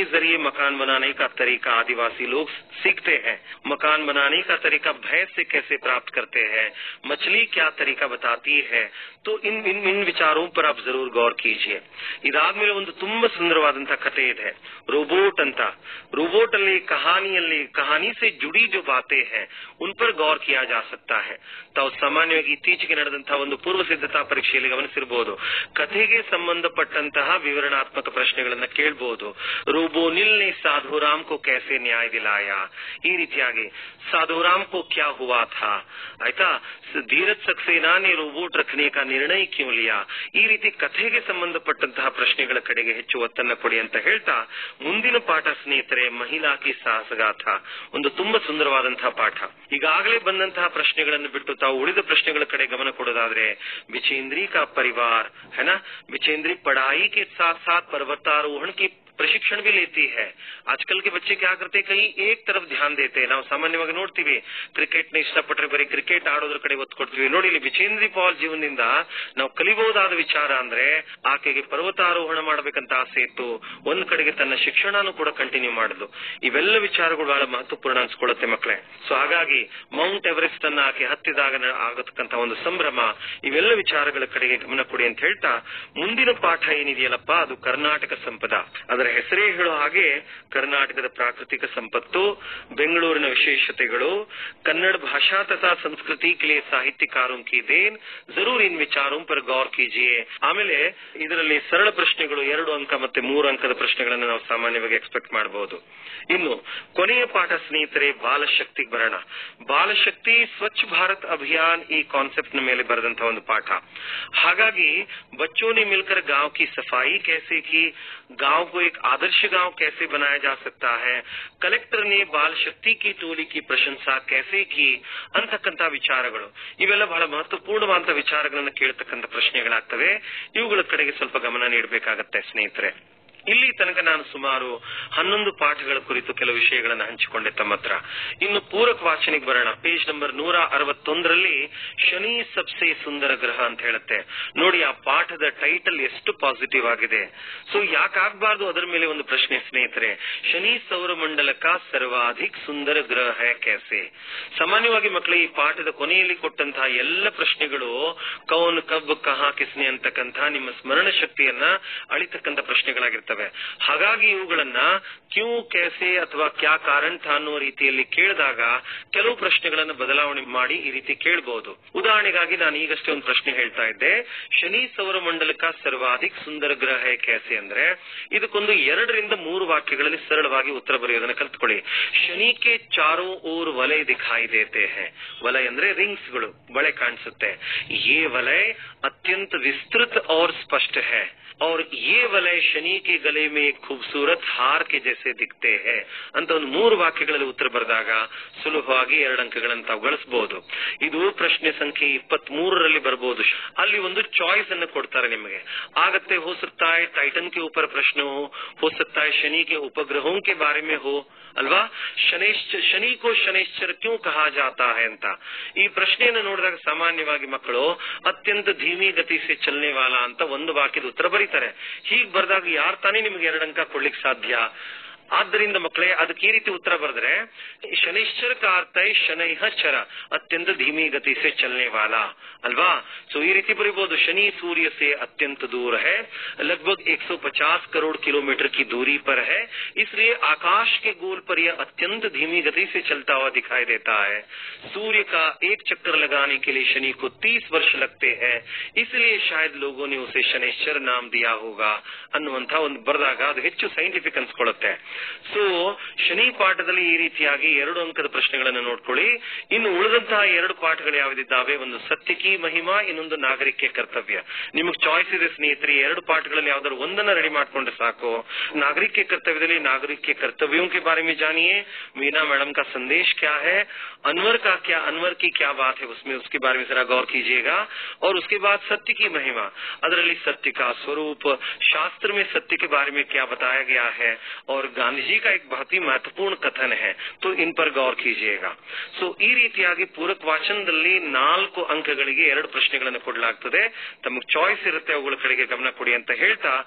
मकान बनाने का तरीका आदिवासी लोग सीखते हैं मकान बनाने का तरीका भैंस से कैसे प्राप्त करते हैं मछली क्या तरीका बताती है तो इन इन इन ವಿಚಾರವು पर आप जरूर गौर कीजिए ಇದಾದ್ಮೇಲೆ ಒಂದು ತುಂಬಾ ಸುಂದರವಾದಂತಹ ಕಥೆ ಇದೆ ರೋಬೋಟ್ ಅಂತ ರೋಬೋಟ್ ಅಲ್ಲಿ ಕಹಾನಿಯಲ್ಲಿ ಕಹಾನಿ से जुड़ी जो बातें हैं उन पर गौर किया जा सकता है ತಾವು ಸಾಮಾನ್ಯವಾಗಿ ಇತ್ತೀಚೆಗೆ ನಡೆದಂತಹ ಒಂದು ಪೂರ್ವ ಸಿದ್ಧತಾ ಪರೀಕ್ಷೆಯಲ್ಲಿ ಗಮನಿಸಿರಬಹುದು ಕಥೆಗೆ ಸಂಬಂಧಪಟ್ಟಂತಹ ವಿವರಣಾತ್ಮಕ ಪ್ರಶ್ನೆಗಳನ್ನ ಕೇಳಬಹುದು ರೋಬೋನಿಲ್ ने साधुराम को कैसे न्याय दिलाया ಈ ರೀತಿಯಾಗಿ साधुराम को क्या हुआ था ಆಯ್ತಾ ಧೀರಜ್ ಸಕ್ಸೇನಾ ने ರೋಬೋಟ್ ರಖನೆ का ನಿರ್ಣಯ ಕ್ಯೂ ಲಿಯಾ ಈ ರೀತಿ ಕಥೆಗೆ ಸಂಬಂಧಪಟ್ಟಂತಹ ಪ್ರಶ್ನೆಗಳ ಕಡೆಗೆ ಹೆಚ್ಚು ಒತ್ತನ್ನ ಕೊಡಿ ಅಂತ ಹೇಳ್ತಾ ಮುಂದಿನ ಪಾಠ ಸ್ನೇಹಿತರೆ ಮಹಿಳಾ ಕಿ ಸಾಹಸಗಾಥ ಒಂದು ತುಂಬಾ ಸುಂದರವಾದಂತಹ ಪಾಠ ಈಗಾಗಲೇ ಬಂದಂತಹ ಪ್ರಶ್ನೆಗಳನ್ನು ಬಿಟ್ಟು ತಾವು ಉಳಿದ ಪ್ರಶ್ನೆಗಳ ಕಡೆ ಗಮನ ಕೊಡೋದಾದ್ರೆ बिचेंद्री का परिवार है ना बिचेंद्री पढ़ाई के साथ साथ पर्वतारोहण की ಪ್ರಶಿಕ್ಷಣ भी लेती है आजकल के बच्चे क्या करते हैं कहीं एक तरफ ध्यान देते हैं ನಾವು ಸಾಮಾನ್ಯವಾಗಿ ನೋಡ್ತೀವಿ ಕ್ರಿಕೆಟ್ ನ ಇಷ್ಟಪಟ್ಟರೆ ಬರೀ ಕ್ರಿಕೆಟ್ ಆಡೋದ್ರ ಕಡೆ ಒತ್ತು ಕೊಡ್ತೀವಿ ನೋಡಿ ಇಲ್ಲಿ ಬಿಚೇಂದ್ರಿ ಪಾಲ್ ಜೀವನದಿಂದ ನಾವು ಕಲಿಬಹುದಾದ ವಿಚಾರ ಅಂದ್ರೆ ಆಕೆಗೆ ಪರ್ವತಾರೋಹಣ ಮಾಡಬೇಕಂತ ಆಸೆ ಇತ್ತು ಒಂದ್ ಕಡೆಗೆ ತನ್ನ ಶಿಕ್ಷಣನೂ ಕೂಡ ಕಂಟಿನ್ಯೂ ಮಾಡಿದ್ಲು ಇವೆಲ್ಲ ವಿಚಾರಗಳು ಬಹಳ ಮಹತ್ವಪೂರ್ಣ ಅನ್ಸ್ಕೊಳ್ಳುತ್ತೆ ಮಕ್ಕಳೇ ಸೊ ಹಾಗಾಗಿ ಮೌಂಟ್ ಎವರೆಸ್ಟ್ ಅನ್ನ ಆಕೆ ಹತ್ತಿದಾಗ ನ- ಆಗತಕ್ಕಂತ ಒಂದು ಸಂಭ್ರಮ ಇವೆಲ್ಲ ವಿಚಾರಗಳ ಕಡೆಗೆ ಗಮನ ಕೊಡಿ ಅಂತ ಹೇಳ್ತಾ ಮುಂದಿನ ಪಾಠ ಏನಿದೆಯಲ್ಲಪ್ಪ ಅದು ಕರ್ನಾಟಕ ಸಂಪದ ಅದರ ಹೆಸರೇ ಹೇಳೋ ಹಾಗೆ ಕರ್ನಾಟಕದ ಪ್ರಾಕೃತಿಕ ಸಂಪತ್ತು ಬೆಂಗಳೂರಿನ ವಿಶೇಷತೆಗಳು ಕನ್ನಡ ಭಾಷಾ ತಥಾ ಸಂಸ್ಕೃತಿ के लिए ಸಾಹಿತ್ಯಕಾರೋं की देन जरूर इन विचारों पर गौर कीजिए ಆಮೇಲೆ ಇದರಲ್ಲಿ ಸರಳ ಪ್ರಶ್ನೆಗಳು ಎರಡು ಅಂಕ ಮತ್ತೆ ಮೂರು ಅಂಕದ ಪ್ರಶ್ನೆಗಳನ್ನು ನಾವು ಸಾಮಾನ್ಯವಾಗಿ ಎಕ್ಸ್ಪೆಕ್ಟ್ ಮಾಡಬಹುದು ಇನ್ನು ಕೊನೆಯ ಪಾಠ ಸ್ನೇಹಿತರೆ ಬಾಲಶಕ್ತಿಗೆ ಬರೋಣ ಬಾಲಶಕ್ತಿ ಸ್ವಚ್ಛ ಭಾರತ್ ಅಭಿಯಾನ್ ಈ ಕಾನ್ಸೆಪ್ಟ್ ನ ಮೇಲೆ ಬರೆದಂತಹ ಒಂದು ಪಾಠ ಹಾಗಾಗಿ बच्चों ने मिलकर गांव की सफाई कैसे की गांव को एक आदर्श गांव कैसे बनाया जा सकता है ಕಲೆಕ್ಟರ್ ನೇ ಬಾಲ್ ಶಕ್ತಿ ಕಿ ಟೋಲಿ ಕಿ ಪ್ರಶಂಸಾ कैसे की ಅಂತಕ್ಕಂತ ವಿಚಾರಗಳು ಇವೆಲ್ಲ ಬಹಳ ಮಹತ್ವಪೂರ್ಣವಾದಂತ ವಿಚಾರಗಳನ್ನ ಕೇಳ್ತಕ್ಕಂಥ ಪ್ರಶ್ನೆಗಳಾಗ್ತವೆ ಇವುಗಳ ಕಡೆಗೆ ಸ್ವಲ್ಪ ಗಮನ ನೀಡಬೇಕಾಗತ್ತೆ ಸ್ನೇಹಿತರೆ ಇಲ್ಲಿ ತನಕ ನಾನು ಸುಮಾರು ಹನ್ನೊಂದು ಪಾಠಗಳ ಕುರಿತು ಕೆಲವು ವಿಷಯಗಳನ್ನು ಹಂಚಿಕೊಂಡೆ ತಮ್ಮ ಹತ್ರ ಇನ್ನು ಪೂರಕ ವಾಚನೆಗೆ ಬರೋಣ ಪೇಜ್ ನಂಬರ್ ನೂರ ಅರವತ್ತೊಂದರಲ್ಲಿ ಶನಿ ಸಬ್ಸೆ ಸುಂದರ ಗ್ರಹ ಅಂತ ಹೇಳುತ್ತೆ ನೋಡಿ ಆ ಪಾಠದ ಟೈಟಲ್ ಎಷ್ಟು ಪಾಸಿಟಿವ್ ಆಗಿದೆ ಸೊ ಯಾಕಾಗಬಾರ್ದು ಅದರ ಮೇಲೆ ಒಂದು ಪ್ರಶ್ನೆ ಸ್ನೇಹಿತರೆ ಶನಿ ಸೌರಮಂಡಲಕ ಸರ್ವಾಧಿಕ್ ಸುಂದರ ಗ್ರಹ ಹೇ ಕ್ಯಾಸೆ ಸಾಮಾನ್ಯವಾಗಿ ಮಕ್ಕಳು ಈ ಪಾಠದ ಕೊನೆಯಲ್ಲಿ ಕೊಟ್ಟಂತಹ ಎಲ್ಲ ಪ್ರಶ್ನೆಗಳು ಕೌನ್ ಕಬ್ ಕಹಾ ಕಿಸ್ನೆ ಅಂತಕ್ಕಂಥ ನಿಮ್ಮ ಸ್ಮರಣ ಶಕ್ತಿಯನ್ನ ಅಳಿತಕ್ಕಂಥ ಪ್ರಶ್ನೆಗಳಾಗಿರ್ತವೆ ಹಾಗಾಗಿ ಇವುಗಳನ್ನ ಕ್ಯೂ ಕ್ಯಾಸೆ ಅಥವಾ ಕ್ಯಾ ಕಾರಣ ಥಾ ಅನ್ನೋ ರೀತಿಯಲ್ಲಿ ಕೇಳಿದಾಗ ಕೆಲವು ಪ್ರಶ್ನೆಗಳನ್ನು ಬದಲಾವಣೆ ಮಾಡಿ ಈ ರೀತಿ ಕೇಳಬಹುದು ಉದಾಹರಣೆಗಾಗಿ ನಾನು ಈಗಷ್ಟೇ ಒಂದು ಪ್ರಶ್ನೆ ಹೇಳ್ತಾ ಇದ್ದೆ ಶನಿ ಸೌರಮಂಡಲಕ ಸರ್ವಾಧಿಕ್ ಸುಂದರ ಗ್ರಹ ಹೇ ಕ್ಯಾಸೆ ಅಂದ್ರೆ ಇದಕ್ಕೊಂದು ಎರಡರಿಂದ ಮೂರು ವಾಕ್ಯಗಳಲ್ಲಿ ಸರಳವಾಗಿ ಉತ್ತರ ಬರೆಯೋದನ್ನ ಕಲ್ತ್ಕೊಳ್ಳಿ ಶನಿಕೆ ಚಾರೋ ಓರ್ ವಲಯ ದಿಖಾಯಿ ದೇತೆ ಹೇ ವಲಯ ಅಂದ್ರೆ ರಿಂಗ್ಸ್ ಗಳು ಬಳೆ ಕಾಣಿಸುತ್ತೆ ಯೇ ವಲಯ ಅತ್ಯಂತ ವಿಸ್ತೃತ और स्पष्ट है और ये वलय शनि के गले में एक खूबसूरत हार के जैसे दिखते हैं ಅಂತ ಒಂದು ಮೂರು ವಾಕ್ಯಗಳಲ್ಲಿ ಉತ್ತರ ಬರೆದಾಗ ಸುಲಭವಾಗಿ ಎರಡು ಅಂಕಗಳನ್ನು ತಾವು ಗಳಿಸಬಹುದು ಇದು ಪ್ರಶ್ನೆ ಸಂಖ್ಯೆ ಇಪ್ಪತ್ತ್ ಮೂರರಲ್ಲಿ ಬರಬಹುದು ಅಲ್ಲಿ ಒಂದು ಚಾಯ್ಸ್ ಅನ್ನು ಕೊಡ್ತಾರೆ ನಿಮಗೆ ಆಗತ್ತೆ हो सकता है टाइटन के ऊपर प्रश्न हो हो सकता है शनि के उपग्रहों के बारे में हो ಅಲ್ವಾ ಶನೇಶ್ಚ ಶನಿ ಕೋ ಶನೇಶ್ಚರ ಕ್ಯೂ ಕಹಾ ಜಾತಾ ಹೈ ಅಂತ ಈ ಪ್ರಶ್ನೆಯನ್ನು ನೋಡಿದಾಗ ಸಾಮಾನ್ಯವಾಗಿ ಮಕ್ಕಳು ಅತ್ಯಂತ ಧೀಮಿ ಗತಿ ಸೆ ಚಲನೆ ವಾಲ ಅಂತ ಒಂದು ವಾಕ್ಯದ ಉತ್ತರ ಬರೀತಾರೆ ಹೀಗ್ ಬರ್ದಾಗ ಯಾರ್ ತಾನೇ ನಿಮ್ಗೆ ಎರಡು ಅಂಕ ಕೊಡ್ಲಿಕ್ಕೆ ಸಾಧ್ಯ ಆದ್ದರಿಂದ ಮಕ್ಕಳೇ ಅದಕ್ಕೆ ಈ ರೀತಿ ಉತ್ತರ ಬರೆದ್ರೆ ಶನಿಶ್ಚರ का अर्थ है ಶನೈಹ ಚರ ಅತ್ಯಂತ ಧೀಮಿ ಗತಿ से चलने वाला ಅಲ್ವಾ ಸೊ ಈ ರೀತಿ ಬರೀಬಹುದು ಶನಿ सूर्य से अत्यंत दूर है लगभग 150 करोड़ किलोमीटर की दूरी पर है इसलिए आकाश के गोल पर यह अत्यंत धीमी गति से चलता हुआ दिखाई देता है सूर्य का एक चक्कर लगाने के लिए शनि को 30 वर्ष लगते हैं इसलिए शायद लोगों ने उसे शनिश्चर नाम दिया होगा ಅನ್ನುವಂತ ಒಂದು ಬರೆದಾಗ ಅದು ಹೆಚ್ಚು ಸೈಂಟಿಫಿಕ್ ಅನ್ಸ್ಕೊಳ್ಳುತ್ತೆ ಸೊ ಶನಿ ಪಾಠದಲ್ಲಿ ಈ ರೀತಿಯಾಗಿ ಎರಡು ಅಂಕದ ಪ್ರಶ್ನೆಗಳನ್ನು ನೋಡ್ಕೊಳ್ಳಿ ಇನ್ನು ಉಳಿದಂತಹ ಎರಡು ಪಾಠಗಳು ಯಾವ್ದಿದ್ದಾವೆ ಒಂದು ಸತ್ಯಕಿ ಮಹಿಮಾ ಇನ್ನೊಂದು ನಾಗರಿಕೆ ಕರ್ತವ್ಯ ನಿಮಗ್ ಚಾಯ್ಸ್ ಇದೆ ಸ್ನೇಹಿತರೆ ಎರಡು ಪಾಠಗಳಲ್ಲಿ ಯಾವ್ದಾದ್ರು ಒಂದನ್ನ ರೆಡಿ ಮಾಡ್ಕೊಂಡ್ರೆ ಸಾಕು ನಾಗರಿಕ कर्तव्यದಲ್ಲಿ नागरिक कर्तव्यों के बारे में जानिए मीना मैडम का संदेश क्या है अनवर का क्या अनवर की क्या बात है उसमें उसके बारे में जरा गौर कीजिएगा और उसके बाद सत्य की महिमा ಅದರಲ್ಲಿ सत्य का स्वरूप शास्त्र में सत्य के बारे में क्या बताया गया है और गांधी जी का एक बहुत ही महत्वपूर्ण कथन है तो इन पर गौर कीजिएगा ಸೊ ಈ ರೀತಿಯಾಗಿ ಪೂರಕ ವಾಚನದಲ್ಲಿ ನಾಲ್ಕು ಅಂಕಗಳಿಗೆ ಎರಡು ಪ್ರಶ್ನೆಗಳನ್ನು ಕೊಡಲಾಗ್ತದೆ ತಮಗೆ ಚಾಯ್ಸ್ ಇರುತ್ತೆ ಅವುಗಳ ಕಡೆಗೆ ಗಮನ ಕೊಡಿ ಅಂತ ಹೇಳ್ತಾ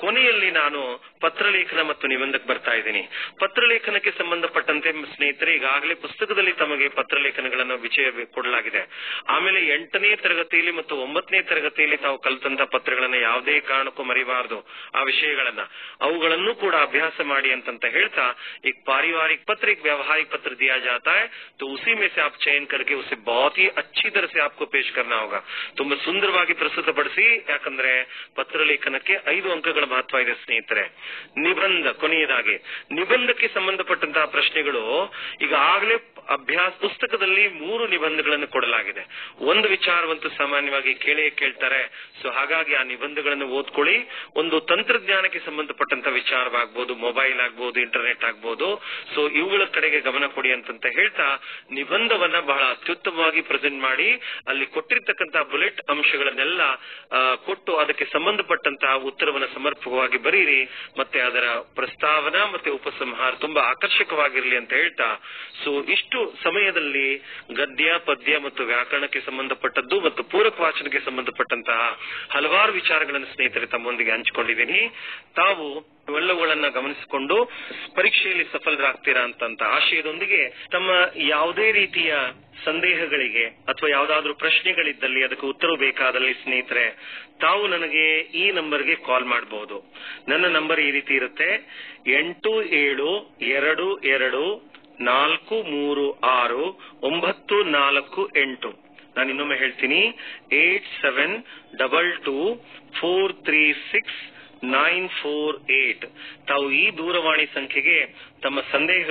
ಕೊನೆಯಲ್ಲಿ ನಾನು ಪತ್ರಲೇಖನ ಮತ್ತು ನಿಬಂಧಕ್ಕೆ ಬರ್ತಾ ಇದ್ದೀನಿ ಪತ್ರಲೇಖನಕ್ಕೆ ಸಂಬಂಧಪಟ್ಟಂತೆ ಸ್ನೇಹಿತರೆ ಈಗಾಗಲೇ ಪುಸ್ತಕದಲ್ಲಿ ತಮಗೆ ಪತ್ರಲೇಖನಗಳನ್ನು ವಿಷಯ ಕೊಡಲಾಗಿದೆ ಆಮೇಲೆ ಎಂಟನೇ ತರಗತಿಯಲ್ಲಿ ಮತ್ತು ಒಂಬತ್ತನೇ ತರಗತಿಯಲ್ಲಿ ತಾವು ಕಲಿತಂತ ಪತ್ರಗಳನ್ನ ಯಾವುದೇ ಕಾರಣಕ್ಕೂ ಮರಿಬಾರದು ಆ ವಿಷಯಗಳನ್ನ ಅವುಗಳನ್ನು ಕೂಡ ಅಭ್ಯಾಸ ಮಾಡಿ ಅಂತಂತ ಹೇಳ್ತಾ एक पारिवारिक पत्र एक व्यवहारिक पत्र दिया जाता है तो उसी में से आप चयन करके उसे बहुत ही अच्छी तरह से आपको पेश करना होगा ತುಂಬಾ ಸುಂದರವಾಗಿ ಪ್ರಸ್ತುತಪಡಿಸಿ ಯಾಕಂದ್ರೆ ಪತ್ರ ಲೇಖನಕ್ಕೆ ಐದು ಅಂಕಗಳ ಮಹತ್ವ ಇದೆ ಸ್ನೇಹಿತರೆ ನಿಬಂಧ ಕೊನೆಯದಾಗಿ ನಿಬಂಧಕ್ಕೆ ಸಂಬಂಧಪಟ್ಟಂತಹ ಪ್ರಶ್ನೆಗಳು ಈಗ ಆಗ್ಲೇ ಅಭ್ಯಾಸ ಪುಸ್ತಕದಲ್ಲಿ ಮೂರು ನಿಬಂಧಗಳನ್ನು ಕೊಡಲಾಗಿದೆ ಒಂದು ವಿಚಾರವಂತೂ ಸಾಮಾನ್ಯವಾಗಿ ಕೇಳೇ ಕೇಳ್ತಾರೆ ಸೊ ಹಾಗಾಗಿ ಆ ನಿಬಂಧಗಳನ್ನು ಓದ್ಕೊಳ್ಳಿ ಒಂದು ತಂತ್ರಜ್ಞಾನಕ್ಕೆ ಸಂಬಂಧಪಟ್ಟಂತ ವಿಚಾರವಾಗಬಹುದು ಮೊಬೈಲ್ ಆಗ್ಬಹುದು ಇಂಟರ್ನೆಟ್ ಆಗ್ಬಹುದು ಸೊ ಇವುಗಳ ಕಡೆಗೆ ಗಮನ ಕೊಡಿ ಅಂತಂತ ಹೇಳ್ತಾ ನಿಬಂಧವನ್ನ ಬಹಳ ಅತ್ಯುತ್ತಮವಾಗಿ ಪ್ರೆಸೆಂಟ್ ಮಾಡಿ ಅಲ್ಲಿ ಕೊಟ್ಟಿರ್ತಕ್ಕಂತಹ ಬುಲೆಟ್ ಅಂಶಗಳನ್ನೆಲ್ಲ ಆ, ಕೊಟ್ಟು ಅದಕ್ಕೆ ಸಂಬಂಧಪಟ್ಟಂತಹ ಉತ್ತರವನ್ನ ಸಮರ್ಪಕವಾಗಿ ಬರೀರಿ ಮತ್ತೆ ಅದರ ಪ್ರಸ್ತಾವನಾ ಮತ್ತೆ ಉಪಸಂಹಾರ ತುಂಬಾ ಆಕರ್ಷಕವಾಗಿರ್ಲಿ ಅಂತ ಹೇಳ್ತಾ ಸೊ ಇಷ್ಟು ಸಮಯದಲ್ಲಿ ಗದ್ಯ ಪದ್ಯ ಮತ್ತು ವ್ಯಾಕರಣಕ್ಕೆ ಸಂಬಂಧಪಟ್ಟದ್ದು ಮತ್ತು ಪೂರಕ ವಾಚನಕ್ಕೆ ಸಂಬಂಧಪಟ್ಟಂತಹ ಹಲವಾರು ವಿಚಾರಗಳನ್ನು ಸ್ನೇಹಿತರೆ ತಮ್ಮೊಂದಿಗೆ ಹಂಚಿಕೊಂಡಿದ್ದೀನಿ ತಾವು ಇವೆಲ್ಲವುಗಳನ್ನ ಗಮನಿಸಿಕೊಂಡು ಪರೀಕ್ಷೆಯಲ್ಲಿ ಸಫಲರಾಗ್ತೀರಾ ಅಂತಂತ ಆಶಯದೊಂದಿಗೆ ತಮ್ಮ ಯಾವುದೇ ರೀತಿಯ ಸಂದೇಹಗಳಿಗೆ ಅಥವಾ ಯಾವುದಾದ್ರೂ ಪ್ರಶ್ನೆಗಳಿದ್ದಲ್ಲಿ ಅದಕ್ಕೆ ಉತ್ತರ ಬೇಕಾದಲ್ಲಿ ಸ್ನೇಹಿತರೆ ತಾವು ನನಗೆ ಈ ನಂಬರ್ಗೆ ಕಾಲ್ ಮಾಡಬಹುದು ನನ್ನ ನಂಬರ್ ಈ ರೀತಿ ಇರುತ್ತೆ ಎಂಟು ಏಳು ಎರಡು ಎರಡು ನಾಲ್ಕು ಮೂರು ಆರು ಒಂಬತ್ತು ನಾಲ್ಕು ಎಂಟು ನಾನು ಇನ್ನೊಮ್ಮೆ ಹೇಳ್ತೀನಿ eight seven double two four three six nine four eight ತಾವು ಈ ದೂರವಾಣಿ ಸಂಖ್ಯೆಗೆ ತಮ್ಮ ಸಂದೇಹ